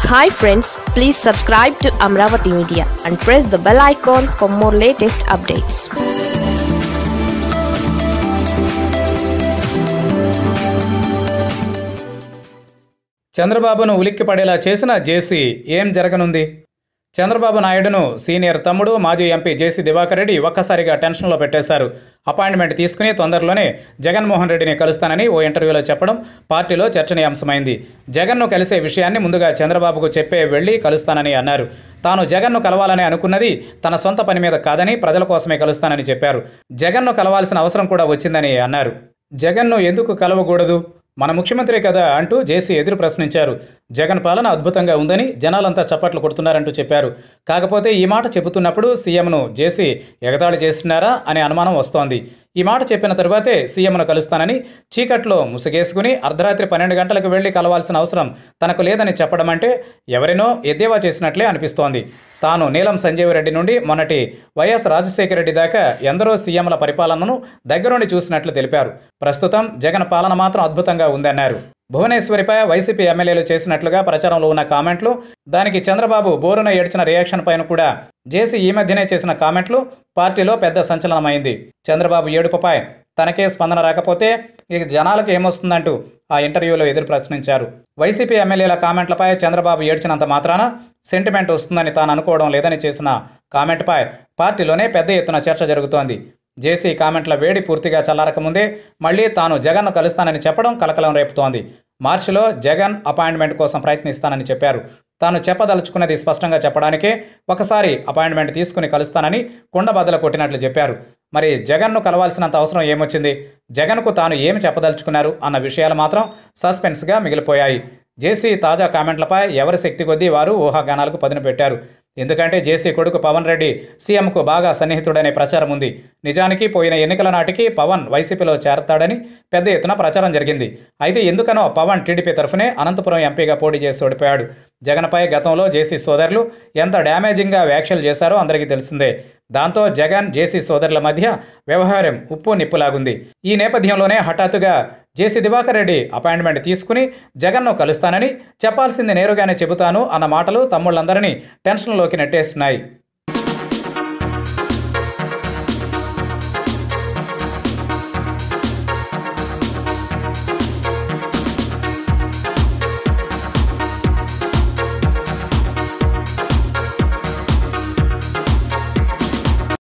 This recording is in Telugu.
hi friends please subscribe to Amaravati media and press the bell icon for more latest updates చంద్రబాబును ఉలిక్కిపడేలా చేసిన జేసీ ఏం జరగనుంది చంద్రబాబు నాయుడును సీనియర్ తమ్ముడు మాజీ ఎంపీ జేసీ దివాకర్ రెడ్డి ఒక్కసారిగా టెన్షన్లో పెట్టేశారు అపాయింట్మెంట్ తీసుకుని తొందరలోనే జగన్మోహన్ రెడ్డిని కలుస్తానని ఓ ఇంటర్వ్యూలో చెప్పడం పార్టీలో చర్చనీయాంశమైంది జగన్ను కలిసే విషయాన్ని ముందుగా చంద్రబాబుకు చెప్పే వెళ్ళి కలుస్తానని అన్నారు తాను జగన్ను కలవాలని అనుకున్నది తన సొంత పని మీద కాదని ప్రజల కోసమే కలుస్తానని చెప్పారు జగన్ను కలవాల్సిన అవసరం కూడా వచ్చిందని అన్నారు జగన్ను ఎందుకు కలవకూడదు మన ముఖ్యమంత్రి కదా అంటూ జేసీ ఎదురు ప్రశ్నించారు జగన్ పాలన అద్భుతంగా ఉందని జనాలంతా చప్పట్లు కొడుతున్నారంటూ చెప్పారు కాకపోతే ఈ మాట చెబుతున్నప్పుడు సీఎంను జేసీ ఎగతాళి చేస్తున్నారా అనే అనుమానం వస్తోంది ఈ మాట చెప్పిన తరువాతే సీఎంను కలుస్తానని చీకట్లో ముసుగేసుకుని అర్ధరాత్రి పన్నెండు గంటలకు వెళ్లి కలవాల్సిన అవసరం తనకు లేదని చెప్పడం అంటే ఎవరినో ఎద్దేవా చేసినట్లే అనిపిస్తోంది తాను నీలం సంజీవరెడ్డి నుండి మొన్నటి వైఎస్ రాజశేఖర రెడ్డి దాకా ఎందరో సీఎంల పరిపాలనను దగ్గరుండి చూసినట్లు తెలిపారు ప్రస్తుతం జగన్ పాలన మాత్రం అద్భుతంగా ఉందన్నారు భువనేశ్వరిపై వైసీపీ ఎమ్మెల్యేలు చేసినట్లుగా ప్రచారంలో ఉన్న కామెంట్లు దానికి చంద్రబాబు బోరున ఏడ్చిన రియాక్షన్ పైన కూడా జేసీ ఈ మధ్యనే చేసిన కామెంట్లు పార్టీలో పెద్ద సంచలనమైంది చంద్రబాబు ఏడుపుపై తనకే స్పందన రాకపోతే ఇక జనాలకు ఏమొస్తుందంటూ ఆ ఇంటర్వ్యూలో ఎదురు ప్రశ్నించారు వైసీపీ ఎమ్మెల్యేల కామెంట్లపై చంద్రబాబు ఏడ్చినంత మాత్రాన సెంటిమెంట్ వస్తుందని తాను అనుకోవడం లేదని చేసిన కామెంట్పై పార్టీలోనే పెద్ద ఎత్తున చర్చ జరుగుతోంది జేసీ కామెంట్ల వేడి పూర్తిగా చల్లారకముందే మళ్ళీ తాను జగన్ను కలుస్తానని చెప్పడం కలకలం రేపుతోంది మార్చిలో జగన్ అపాయింట్మెంట్ కోసం ప్రయత్నిస్తానని చెప్పారు తాను చెప్పదలుచుకున్నది స్పష్టంగా చెప్పడానికే ఒకసారి అపాయింట్మెంట్ తీసుకుని కలుస్తానని కుండబద్దలు కొట్టినట్లు చెప్పారు మరి జగన్ను కలవాల్సినంత అవసరం ఏమొచ్చింది జగన్కు తాను ఏమి చెప్పదలుచుకున్నారు అన్న విషయాలు మాత్రం సస్పెన్స్గా మిగిలిపోయాయి జేసీ తాజా కామెంట్లపై ఎవరి శక్తి కొద్దీ వారు ఊహాగానాలకు పదును పెట్టారు ఎందుకంటే జేసీ కొడుకు పవన్ రెడ్డి సీఎంకు బాగా సన్నిహితుడనే ప్రచారం ఉంది నిజానికి పోయిన ఎన్నికల నాటికి పవన్ వైసీపీలో చేరతాడని పెద్ద ఎత్తున ప్రచారం జరిగింది అయితే ఎందుకనో పవన్ టీడీపీ తరఫునే అనంతపురం ఎంపీగా పోటీ చేసి ఓడిపోయాడు జగన్పై గతంలో జేసీ సోదరులు ఎంత డ్యామేజింగ్గా వ్యాఖ్యలు చేశారో అందరికీ తెలిసిందే దాంతో జగన్ జేసీ సోదరుల మధ్య వ్యవహారం ఉప్పు నిప్పులాగుంది ఈ నేపథ్యంలోనే హఠాత్తుగా జేసీ దివాకర్ రెడ్డి అపాయింట్మెంట్ తీసుకుని జగన్ను కలుస్తానని చెప్పాల్సింది నేరుగానే చెబుతాను అన్న మాటలు తమ్ముళ్ళందరినీ టెన్షన్లోకి నెట్టేస్తున్నాయి